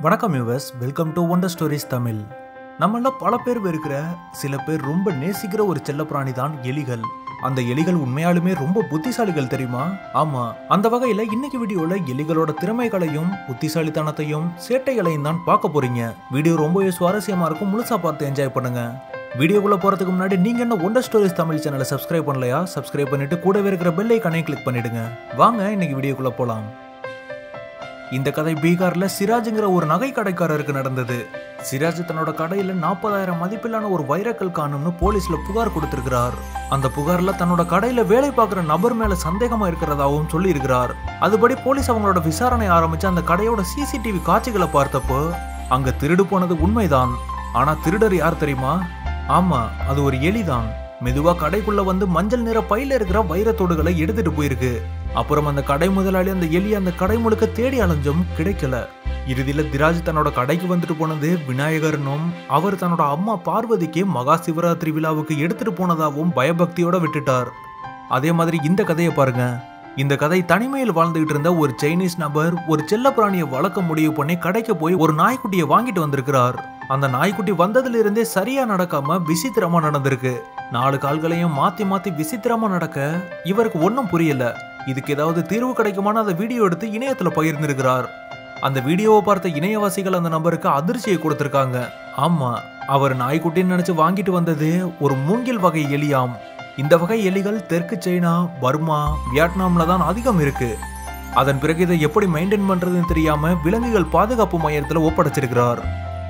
வணக்கம் யூவர்ஸ் welcome to wonder stories Tamil நம்மள பல பேர் இருக்கிற சில பேர் ரொம்ப நேசிக்கிற ஒரு செல்லப்பிராணி தான் எலிகள் அந்த எலிகள் உண்மையாலுமே ரொம்ப புத்திசாலிகள் தெரியுமா ஆமா அந்த வகையில இன்னைக்கு வீடியோல எலிகளோட திறமைகளையும் புத்திசாலித்தனத்தையும் சேட்டைகளையும் தான் பார்க்க போறீங்க வீடியோ ரொம்பவே சுவாரஸ்யமா இருக்கும் முழுசா பார்த்து என்ஜாய் பண்ணுங்க வீடியோக்குள்ள போறதுக்கு முன்னாடி நீங்க என்ன ஒண்டர் ஸ்டோரிஸ் தமிழ் சேனலை சப்ஸ்கிரைப் பண்ணலையா சப்ஸ்கிரைப் பண்ணிட்டு கூடவே இருக்கிற பெல் ஐக்கானே கிளிக் பண்ணிடுங்க வாங்க இன்னைக்கு வீடியோக்குள்ள போலாம் இந்த கதை பீகார்ல சிராஜுங்கிற ஒரு நகை கடைக்காரருக்கு நடந்தது சிராஜ் தன்னோட கடையில நாற்பதாயிரம் மதிப்பிலான ஒரு வைரக்கல் காணும்னு போலீஸ்ல புகார் கொடுத்திருக்கிறார் அந்த புகார்ல தன்னோட கடையில வேலை பார்க்குற நபர் மேல சந்தேகமா இருக்கிறதாவும் சொல்லி இருக்கிறார் அதுபடி போலீஸ் அவங்களோட விசாரணை ஆரம்பிச்சு அந்த கடையோட சிசிடிவி காட்சிகளை பார்த்தப்போ அங்க திருடு போனது உண்மைதான் ஆனா திருடர் யார் தெரியுமா ஆமா அது ஒரு எலிதான் மெதுவா கடைக்குள்ள வந்து மஞ்சள் நிற பையில இருக்கிற வைரத்தோடுகளை எடுத்துட்டு போயிருக்கு அப்புறம் அந்த கடை முதலாளி அந்த எலி அந்த கடை முழுக்க தேடி அலைஞ்சும் கிடைக்கல இறுதியில திராஜ் தன்னோட கடைக்கு வந்துட்டு போனது விநாயகர்னும் அவர் தன்னோட அம்மா பார்வதிக்கு மகா சிவராத்திரி விழாவுக்கு எடுத்துட்டு போனதாகவும் பயபக்தியோட விட்டுட்டார் அதே மாதிரி இந்த கதையை பாருங்க இந்த கதை தனிமையில் வாழ்ந்துகிட்டு இருந்த ஒரு சைனீஸ் நபர் ஒரு செல்ல பிராணியை வளர்க்க முடிவு பண்ணி கடைக்கு போய் ஒரு நாய்க்குட்டியை வாங்கிட்டு வந்திருக்கிறார் அந்த நாய்க்குட்டி வந்ததுல இருந்தே சரியா நடக்காம விசித்திரமா நடந்திருக்கு நாலு கால்களையும் மாத்தி மாத்தி விசித்திரமா நடக்க இவருக்கு ஒன்றும் புரியல இதுக்கு ஏதாவது தீர்வு கிடைக்குமான அந்த வீடியோ எடுத்து இணையத்துல பகிர்ந்திருக்கிறார் அந்த வீடியோவை பார்த்த இணையவாசிகள் அந்த நபருக்கு அதிர்ச்சியை கொடுத்திருக்காங்க ஆமா அவர் நாய்க்குட்டின்னு நினைச்சு வாங்கிட்டு வந்தது ஒரு மூங்கில் வகை எலியாம் இந்த வகை எலிகள் தெற்கு சைனா பர்மா வியட்நாம்ல தான் அதிகம் இருக்கு அதன் பிறகு இதை எப்படி மெயின்டைன் பண்றதுன்னு தெரியாம விலங்குகள் பாதுகாப்பு மையத்துல ஒப்படைச்சிருக்கிறார்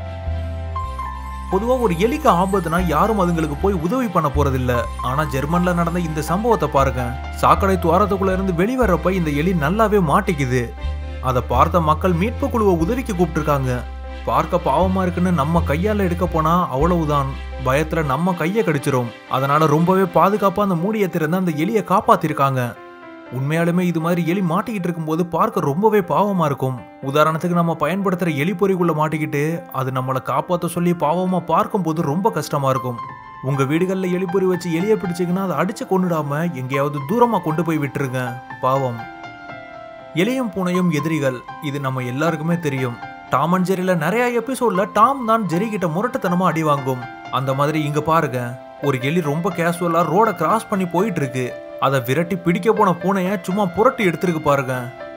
பொதுவா ஒரு எலிக்கு ஆபத்துனா யாரும் அதுங்களுக்கு போய் உதவி பண்ண போறதில்ல ஆனா ஜெர்மன்ல நடந்த இந்த சம்பவத்தை பாருங்க சாக்கடை துவாரத்துக்குள்ள இருந்து வெளிவரப்ப இந்த எலி நல்லாவே மாட்டிக்குது அதை பார்த்த மக்கள் மீட்பு குழுவை உதவிக்கு கூப்பிட்டுருக்காங்க பார்க்க பாவமா இருக்குன்னு நம்ம கையால எடுக்க போனா அவ்வளவுதான் பயத்துல நம்ம கையை கடிச்சிரும் அதனால ரொம்பவே பாதுகாப்பா அந்த மூடியை திறந்து அந்த எலியை காப்பாத்திருக்காங்க உண்மையாலுமே இது மாதிரி எலி மாட்டிக்கிட்டு இருக்கும்போது பார்க்க ரொம்பவே பாவமா இருக்கும் உதாரணத்துக்கு நம்ம பயன்படுத்துற எலி பொறிக்குள்ள மாட்டிக்கிட்டு அது நம்மளை காப்பாற்ற சொல்லி பாவமா பார்க்கும்போது ரொம்ப கஷ்டமா இருக்கும் உங்க வீடுகளில் எலிப்பொறி வச்சு எலியை பிடிச்சிங்கன்னா அதை அடிச்சு கொண்டுடாம எங்கேயாவது தூரமா கொண்டு போய் விட்டுருங்க பாவம் எலியும் பூனையும் எதிரிகள் இது நம்ம எல்லாருக்குமே தெரியும் டாம் அண்ட் ஜெரியில நிறைய எபிசோட்ல டாம் தான் ஜெரி கிட்ட முரட்டுத்தனமா அடி வாங்கும் அந்த மாதிரி இங்க பாருங்க ஒரு எலி ரொம்ப கேஷுவலா ரோட கிராஸ் பண்ணி போயிட்டு இருக்கு அதை விரட்டி பிடிக்க போன பூனைய சும்மா புரட்டி எடுத்திருக்கு பாருங்க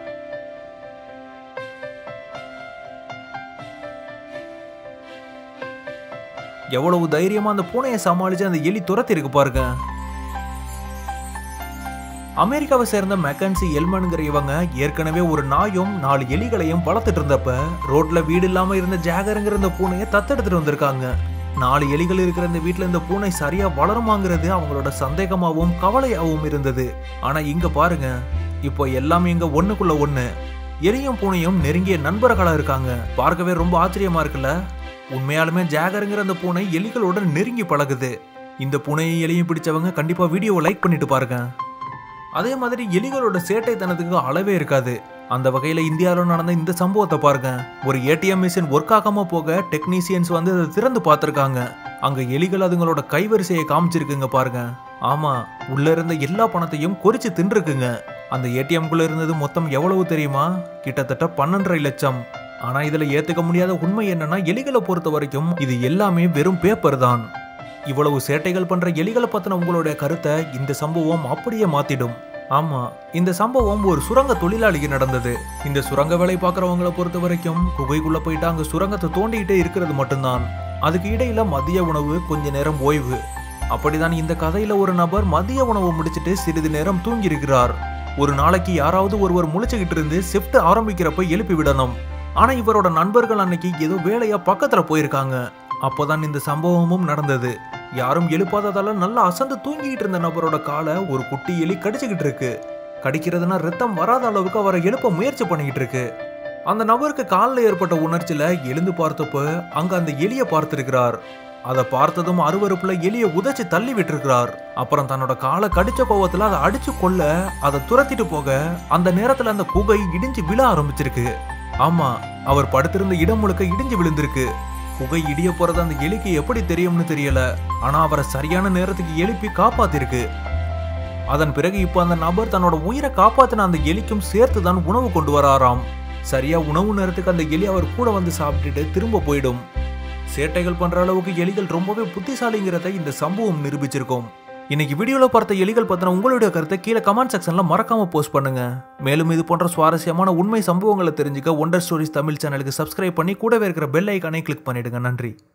எவ்வளவு தைரியமா அந்த பூனையை சமாளிச்சு அந்த எலி துரத்தி இருக்கு பாருங்க அமெரிக்காவை சேர்ந்த மெக்கன்சி எல்மனுங்கிற இவங்க ஏற்கனவே ஒரு நாயும் நாலு எலிகளையும் வளர்த்துட்டு இருந்தப்ப ரோட்ல வீடு இல்லாம இருந்த ஜாகருங்கிற இந்த பூனையை தத்தெடுத்துட்டு வந்திருக்காங்க நாலு எலிகள் இருக்கிற இந்த வீட்டுல இந்த பூனை சரியா வளருமாங்கிறது அவங்களோட சந்தேகமாவும் கவலையாகவும் இருந்தது ஆனா இங்க பாருங்க இப்போ எல்லாமே இங்க ஒண்ணுக்குள்ள ஒண்ணு எலியும் பூனையும் நெருங்கிய நண்பர்களா இருக்காங்க பார்க்கவே ரொம்ப ஆச்சரியமா இருக்குல்ல உண்மையாலுமே ஜாகருங்கிற அந்த பூனை எலிகளோட நெருங்கி பழகுது இந்த பூனையும் எலியும் பிடிச்சவங்க கண்டிப்பா வீடியோவை லைக் பண்ணிட்டு பாருங்க அதே மாதிரி எலிகளோட சேட்டைத்தனத்துக்கு அளவே இருக்காது அந்த வகையில இந்தியாவில் நடந்த இந்த சம்பவத்தை பாருங்க ஒரு ஏடிஎம் மிஷின் ஒர்க் ஆகாம போக டெக்னீசியன்ஸ் வந்து அதை திறந்து பார்த்துருக்காங்க அங்க எலிகள் அதுங்களோட கைவரிசையை காமிச்சிருக்குங்க பாருங்க ஆமா உள்ள இருந்த எல்லா பணத்தையும் கொறிச்சு தின்றுக்குங்க அந்த ஏடிஎம்குள்ள இருந்தது மொத்தம் எவ்வளவு தெரியுமா கிட்டத்தட்ட பன்னெண்டரை லட்சம் ஆனா இதுல ஏத்துக்க முடியாத உண்மை என்னன்னா எலிகளை பொறுத்த வரைக்கும் இது எல்லாமே வெறும் பேப்பர் தான் இவ்வளவு சேட்டைகள் பண்ற எலிகளை பத்தின உங்களுடைய கருத்தை இந்த சம்பவம் அப்படியே மாத்திடும் ஆமா இந்த சம்பவம் ஒரு சுரங்க தொழிலாளிக்கு நடந்தது இந்த சுரங்க வேலை பார்க்கறவங்கள பொறுத்த வரைக்கும் குகைக்குள்ள போயிட்டு அங்க சுரங்கத்தை தோண்டிக்கிட்டே இருக்கிறது மட்டும்தான் அதுக்கு இடையில மதிய உணவு கொஞ்ச நேரம் ஓய்வு அப்படிதான் இந்த கதையில ஒரு நபர் மதிய உணவு முடிச்சிட்டு சிறிது நேரம் தூங்கி இருக்கிறார் ஒரு நாளைக்கு யாராவது ஒருவர் முழிச்சுக்கிட்டு இருந்து ஷிஃப்ட் ஆரம்பிக்கிறப்ப எழுப்பி விடணும் ஆனா இவரோட நண்பர்கள் அன்னைக்கு ஏதோ வேலையா பக்கத்துல போயிருக்காங்க அப்போதான் இந்த சம்பவமும் நடந்தது யாரும் எழுப்பாததால நல்லா அசந்து தூங்கிட்டு இருந்த நபரோட காலை ஒரு குட்டி எலி கடிச்சுக்கிட்டு இருக்கு கடிக்கிறதுனா ரத்தம் வராத அளவுக்கு அவரை எழுப்ப முயற்சி பண்ணிக்கிட்டு இருக்கு அந்த நபருக்கு காலில் ஏற்பட்ட உணர்ச்சியில எழுந்து பார்த்தப்ப அங்க அந்த எலியை பார்த்திருக்கிறார் அதை பார்த்ததும் அருவருப்புல எலியை உதைச்சு தள்ளி விட்டுருக்கிறார் அப்புறம் தன்னோட காலை கடிச்ச கோவத்துல அதை அடிச்சு கொள்ள அதை துரத்திட்டு போக அந்த நேரத்துல அந்த குகை இடிஞ்சு விழ ஆரம்பிச்சிருக்கு ஆமா அவர் படுத்திருந்த இடம் முழுக்க இடிஞ்சு விழுந்திருக்கு புகை இடிய போறது அந்த எலிக்கு எப்படி தெரியும்னு தெரியல ஆனா அவரை சரியான நேரத்துக்கு எழுப்பி காப்பாத்திருக்கு அதன் பிறகு இப்போ அந்த நபர் தன்னோட உயிரை காப்பாத்தின அந்த எலிக்கும் சேர்த்து தான் உணவு கொண்டு வராராம் சரியா உணவு நேரத்துக்கு அந்த எலி அவர் கூட வந்து சாப்பிட்டுட்டு திரும்ப போயிடும் சேட்டைகள் பண்ற அளவுக்கு எலிகள் ரொம்பவே புத்திசாலிங்கிறத இந்த சம்பவம் நிரூபிச்சிருக்கோம் இன்னைக்கு வீடியோல பார்த்த எலிகள் பத்தின உங்களுடைய கருத்தை கீழே கமெண்ட் செக்ஷன்ல மறக்காம போஸ்ட் பண்ணுங்க மேலும் இது போன்ற சுவாரஸ்யமான உண்மை சம்பவங்களை தெரிஞ்சுக்க ஒண்டர் ஸ்டோரிஸ் தமிழ் சேனலுக்கு சப்ஸ்கிரைப் பண்ணி கூடவே இருக்கிற பெல் ஐக்கானை கிளிக் பண்ணிடுங்க நன்றி